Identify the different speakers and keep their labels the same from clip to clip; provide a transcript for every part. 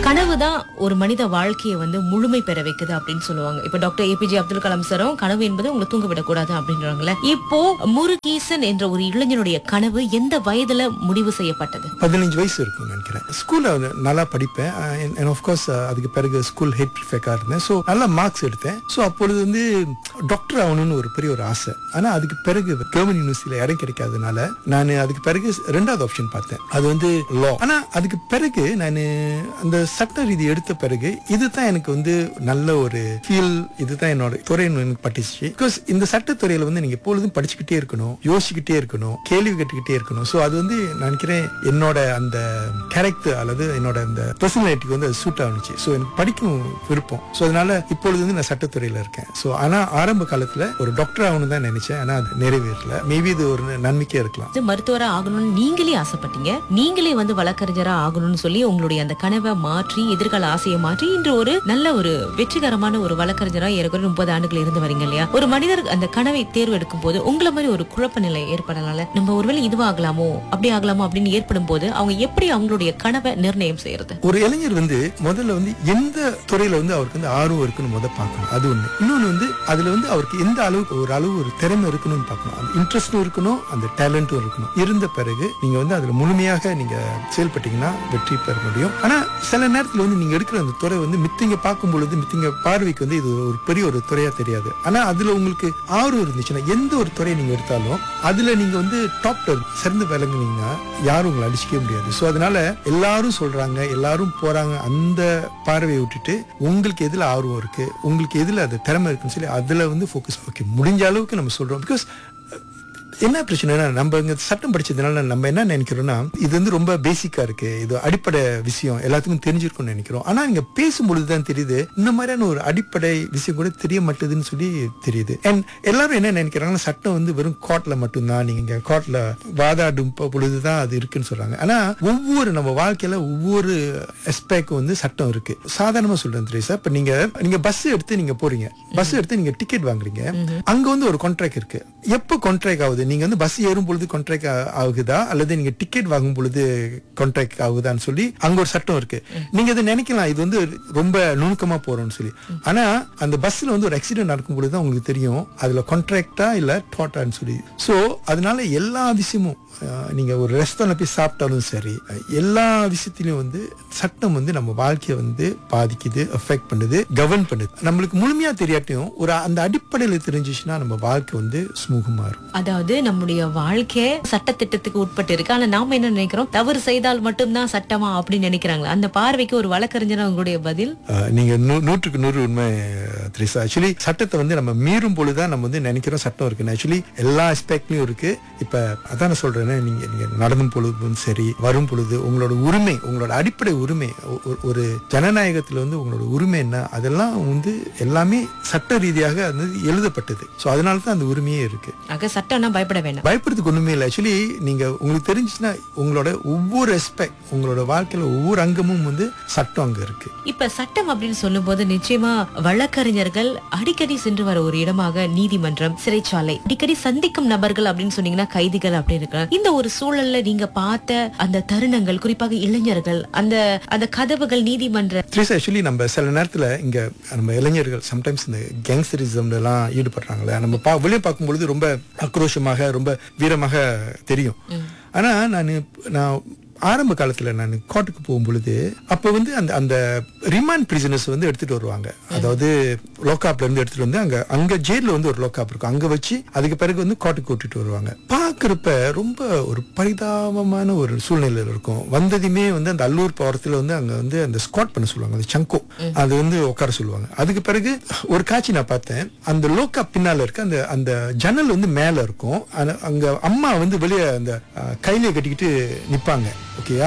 Speaker 1: கனவு தான் ஒரு மனித வாழ்க்கையை வந்து முழுமை பெற வைக்குது அப்படின்னு சொல்லுவாங்க இப்ப டாக்டர் ஏபிஜே அப்துல் கலாம் சாரும் கனவு என்பது உங்களை தூங்க விடக்கூடாது அப்படின்றாங்கல்ல இப்போ முருகேசன் என்ற ஒரு இளைஞனுடைய கனவு எந்த வயதுல முடிவு செய்யப்பட்டது
Speaker 2: பதினஞ்சு வயசு இருக்கும் நினைக்கிறேன் ஸ்கூல்ல நல்லா படிப்பேன் அண்ட் ஆஃப்கோர்ஸ் அதுக்கு பிறகு ஸ்கூல் ஹெட் ப்ரிஃபெக்டாக இருந்தேன் ஸோ நல்லா மார்க்ஸ் எடுத்தேன் ஸோ அப்பொழுது வந்து டாக்டர் ஆகணும்னு ஒரு பெரிய ஒரு ஆசை ஆனால் அதுக்கு பிறகு கவர்மெண்ட் யூனிவர்சிட்டியில் இடம் கிடைக்காதனால நான் அதுக்கு பிறகு ரெண்டாவது ஆப்ஷன் பார்த்தேன் அது வந்து லா ஆனால் அதுக்கு பிறகு நான் அந்த சட்ட ரீதி எடுத்த பிறகு இதுதான் எனக்கு வந்து நல்ல ஒரு ஃபீல் இதுதான் என்னோட துறைன்னு எனக்கு பட்டுச்சு பிகாஸ் இந்த சட்டத்துறையில வந்து நீங்க எப்பொழுதும் படிச்சுக்கிட்டே இருக்கணும் யோசிச்சுக்கிட்டே இருக்கணும் கேள்வி கேட்டுக்கிட்டே இருக்கணும் ஸோ அது வந்து நான் நினைக்கிறேன் என்னோட அந்த கேரக்டர் அல்லது என்னோட அந்த பர்சனாலிட்டிக்கு வந்து அது சூட் ஆனிச்சு ஸோ எனக்கு படிக்கும் விருப்பம் ஸோ அதனால இப்பொழுது வந்து நான் சட்டத்துறையில இருக்கேன் ஸோ ஆனா ஆரம்ப காலத்துல ஒரு டாக்டர் ஆகணும் தான் நினைச்சேன் ஆனா அது நிறைவேறல மேபி இது ஒரு நன்மைக்கே இருக்கலாம்
Speaker 1: இது மருத்துவரா ஆகணும்னு நீங்களே ஆசைப்பட்டீங்க நீங்களே வந்து வழக்கறிஞரா ஆகணும்னு சொல்லி உங்களுடைய அந்த கனவை மாற்றி எதிர்கால ஆசையை மாற்றி இன்று ஒரு நல்ல ஒரு வெற்றிகரமான ஒரு வழக்கறிஞரா ஏறக்குறைய முப்பது ஆண்டுகள் இருந்து வரீங்க இல்லையா ஒரு மனிதர் அந்த கனவை தேர்வு எடுக்கும் போது உங்களை மாதிரி ஒரு குழப்ப நிலை ஏற்படனால நம்ம ஒருவேளை இதுவா ஆகலாமோ அப்படி ஆகலாமோ அப்படின்னு ஏற்படும் போது அவங்க எப்படி அவங்களுடைய கனவை நிர்ணயம் செய்யறது
Speaker 2: ஒரு இளைஞர் வந்து முதல்ல வந்து எந்த துறையில வந்து அவருக்கு வந்து ஆர்வம் இருக்குன்னு முத பார்க்கணும் அது ஒண்ணு இன்னொன்னு வந்து அதுல வந்து அவருக்கு எந்த அளவுக்கு ஒரு அளவு ஒரு திறமை இருக்கணும்னு பார்க்கணும் அந்த இன்ட்ரெஸ்டும் இருக்கணும் அந்த டேலண்ட்டும் இருக்கணும் இருந்த பிறகு நீங்க வந்து அதுல முழுமையாக நீங்க செயல்பட்டீங்கன்னா வெற்றி பெற முடியும் ஆனா சில நேரத்துல வந்து நீங்க எடுக்கிற அந்த துறை வந்து மித்திங்க பார்க்கும் பொழுது மித்திங்க பார்வைக்கு வந்து இது ஒரு பெரிய ஒரு துறையா தெரியாது ஆனா அதுல உங்களுக்கு ஆர்வம் இருந்துச்சுன்னா எந்த ஒரு துறையை நீங்க எடுத்தாலும் அதுல நீங்க வந்து டாப் சிறந்து விளங்குனீங்கன்னா யாரும் உங்களை அடிச்சுக்கவே முடியாது ஸோ அதனால எல்லாரும் சொல்றாங்க எல்லாரும் போறாங்க அந்த பார்வையை விட்டுட்டு உங்களுக்கு எதுல ஆர்வம் இருக்கு உங்களுக்கு எதுல அது திறமை இருக்குன்னு சொல்லி அதுல வந்து ஃபோக்கஸ் ஓகே முடிஞ்ச அளவுக்கு நம்ம சொல்றோம் பிகாஸ் என்ன பிரச்சனைனா நம்ம இங்க சட்டம் படிச்சதுனால நம்ம என்ன நினைக்கிறோம்னா இது வந்து ரொம்ப பேசிக்கா இருக்கு இது அடிப்படை விஷயம் எல்லாத்துக்கும் தெரிஞ்சிருக்கும்னு நினைக்கிறோம் ஆனா நீங்க பேசும்பொழுது தான் தெரியுது இந்த மாதிரியான ஒரு அடிப்படை விஷயம் கூட தெரிய மாட்டேதுன்னு சொல்லி தெரியுது அண்ட் எல்லாரும் என்ன நினைக்கிறாங்கன்னா சட்டம் வந்து வெறும் கோர்ட்ல மட்டும்தான் நீங்க கோர்ட்ல வாதாடும் ப- பொழுதுதான் அது இருக்குன்னு சொல்றாங்க ஆனா ஒவ்வொரு நம்ம வாழ்க்கையில ஒவ்வொரு எஸ்பெக்டும் வந்து சட்டம் இருக்கு சாதாரணமா சொல்றேன் தெரியுசா இப்ப நீங்க நீங்க பஸ் எடுத்து நீங்க போறீங்க பஸ் எடுத்து நீங்க டிக்கெட் வாங்குறீங்க அங்க வந்து ஒரு கான்ட்ராக்ட் இருக்கு எப்போ கான்ட்ராக்ட் ஆகுது நீங்க வந்து பஸ் ஏறும் பொழுது கான்ட்ராக்ட் ஆகுதா அல்லது நீங்க டிக்கெட் வாங்கும் பொழுது கான்ட்ராக்ட் ஆகுதான்னு சொல்லி அங்க ஒரு சட்டம் இருக்கு நீங்க இதை நினைக்கலாம் இது வந்து ரொம்ப நுணுக்கமா போறோம்னு சொல்லி ஆனா அந்த பஸ்ல வந்து ஒரு ஆக்சிடென்ட் நடக்கும் பொழுது தான் உங்களுக்கு தெரியும் அதுல கான்ட்ராக்டா இல்ல டோட்டான்னு சொல்லி சோ அதனால எல்லா விஷயமும் அஹ், நீங்க ஒரு ரெஸ்டாரண்ட் போய் சாப்பிட்டாலும் சரி அஹ், எல்லா விஷயத்திலயும் வந்து சட்டம் வந்து நம்ம வாழ்க்கையை வந்து பாதிக்குது அஃபெக்ட் பண்ணுது கவர்ன் பண்ணுது நம்மளுக்கு முழுமையா தெரியாட்டியும் ஒரு அந்த அடிப்படையில தெரிஞ்சிச்சுன்னா நம்ம வாழ்க்கை வந்து ஸ்மூகமா இருக்கும்
Speaker 1: அதாவது நம்முடைய வாழ்க்கை சட்டத்திட்டத்துக்கு உட்பட்டு இருக்கு ஆனா நாம என்ன நினைக்கிறோம் தவறு செய்தால் மட்டும்தான் சட்டமா அப்படின்னு நினைக்கிறாங்களா அந்த பார்வைக்கு ஒரு வழக்கறிஞர் உங்களுடைய பதில்
Speaker 2: அஹ், நீங்க நூ- நூற்றுக்கு நூறு உண்மை த்ரிசா ஆக்சுவலி சட்டத்தை வந்து நம்ம மீறும் பொழுதுதான் நம்ம வந்து நினைக்கிறோம் சட்டம் இருக்கு ஆக்சுவலி எல்லா அஸ்பெக்ட்லயும் இருக்கு இப்ப அதான் நான் சொல்றேன் நீங்க நீங்க நடந்தும் பொழுதும் சரி வரும் பொழுது உங்களோட உரிமை உங்களோட அடிப்படை உரிமை ஒ- ஒ- ஒரு ஜனநாயகத்துல வந்து உங்களோட உரிமை என்ன அதெல்லாம் வந்து எல்லாமே சட்ட ரீதியாக அது வந்து எழுதப்பட்டது சோ அதனால தான் அந்த உரிமையே இருக்கு
Speaker 1: ஆக சட்டம்னா பயப்பட வேண்டாம்
Speaker 2: பயப்படுறதுக்கு ஒண்ணுமே இல்லை ஆக்சுவலி நீங்க உங்களுக்கு தெரிஞ்சுச்சுன்னா உங்களோட ஒவ்வொரு ரெஸ்பெக்ட் உங்களோட வாழ்க்கையில ஒவ்வொரு அங்கமும் வந்து சட்டம் அங்க இருக்கு
Speaker 1: இப்ப சட்டம் அப்படின்னு சொல்லும்போது நிச்சயமா வழக்கறிஞர்கள் அடிக்கடி சென்று வர ஒரு இடமாக நீதிமன்றம் சிறைச்சாலை அடிக்கடி சந்திக்கும் நபர்கள் அப்படின்னு சொன்னீங்கன்னா கைதிகள் அப்படின்னு இருக்கலாம் இந்த ஒரு சூழல்ல நீங்க பார்த்த அந்த தருணங்கள் குறிப்பாக இளைஞர்கள் அந்த அந்த கதவுகள் நீதிமன்ற
Speaker 2: த்ரீஸ் ஆக்சுவலி நம்ம சில நேரத்துல இங்க நம்ம இளைஞர்கள் சம்டைம்ஸ் இந்த கேங்ஸ்டரிசம்ல எல்லாம் ஈடுபடுறாங்களே நம்ம பா வெளியே பார்க்கும்பொழுது ரொம்ப ஆக்ரோஷமாக ரொம்ப வீரமாக தெரியும் ஆனா நான் நான் ஆரம்ப காலத்துல நான் கோர்ட்டுக்கு போகும் பொழுது அப்ப வந்து அந்த அந்த ரிமாண்ட் பிரிசனர்ஸ் வந்து எடுத்துட்டு வருவாங்க அதாவது லோக்காப்ல இருந்து எடுத்துட்டு வந்து அங்க அங்க ஜெயில வந்து ஒரு லோக்காப் இருக்கும் அங்க வச்சு அதுக்கு பிறகு வந்து கோர்ட்டுக்கு கூட்டிட்டு வருவாங்க பாக்குறப்ப ரொம்ப ஒரு பரிதாபமான ஒரு சூழ்நிலையில இருக்கும் வந்ததுமே வந்து அந்த அல்லூர் போறதுல வந்து அங்க வந்து அந்த ஸ்குவாட் பண்ண சொல்லுவாங்க அந்த சங்கோ அது வந்து உட்கார சொல்லுவாங்க அதுக்கு பிறகு ஒரு காட்சி நான் பார்த்தேன் அந்த லோக்கா பின்னால இருக்க அந்த அந்த ஜன்னல் வந்து மேல இருக்கும் ஆனா அங்க அம்மா வந்து வெளியே அந்த அஹ், கையிலே கட்டிக்கிட்டு நிப்பாங்க ஓகேயா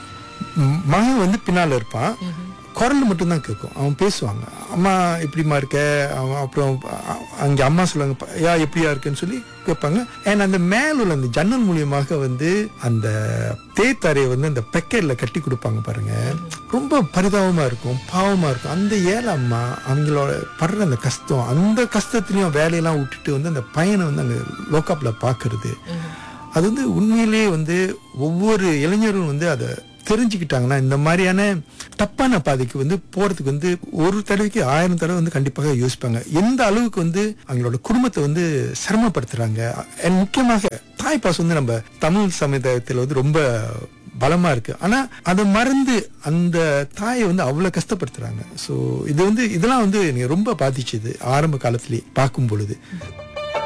Speaker 2: ம், மகன் வந்து பின்னால இருப்பான் குரல் மட்டும்தான் கேட்கும் அவன் பேசுவாங்க அம்மா எப்படிம்மா இருக்க அவன் அப்புறம் அ- அங்க அம்மா சொல்லுவாங்க "ப- யா எப்படியா இருக்குன்னு சொல்லி கேட்பாங்க ஏன்னா அந்த மேல உள்ள அந்த ஜன்னல் மூலியமாக வந்து அந்த தேத்தரையை வந்து அந்த பெக்கெட்ல கட்டி கொடுப்பாங்க பாருங்க ரொம்ப பரிதாபமா இருக்கும் பாவமா இருக்கும் அந்த ஏழை அம்மா அவங்களோட படுற அந்த கஷ்டம் அந்த கஷ்டத்துலயும் வேலையெல்லாம் விட்டுட்டு வந்து அந்த பையனை வந்து அங்க லோக்காப்ல பாக்குறது அது வந்து உண்மையிலேயே வந்து ஒவ்வொரு இளைஞரும் வந்து அதை தெரிஞ்சுக்கிட்டாங்கன்னா இந்த மாதிரியான தப்பான பாதைக்கு வந்து போறதுக்கு வந்து ஒரு தடவைக்கு ஆயிரம் தடவை வந்து கண்டிப்பாக யோசிப்பாங்க எந்த அளவுக்கு வந்து அவங்களோட குடும்பத்தை வந்து சிரமப்படுத்துறாங்க And முக்கியமாக தாய் பாசம் வந்து நம்ம தமிழ் சமுதாயத்தில் வந்து ரொம்ப பலமா இருக்கு ஆனா அதை மறந்து அந்த தாயை வந்து அவ்வளவு கஷ்டப்படுத்துறாங்க சோ இது வந்து இதெல்லாம் வந்து எனக்கு ரொம்ப பாதிச்சுது ஆரம்ப காலத்திலேயே பார்க்கும் பொழுது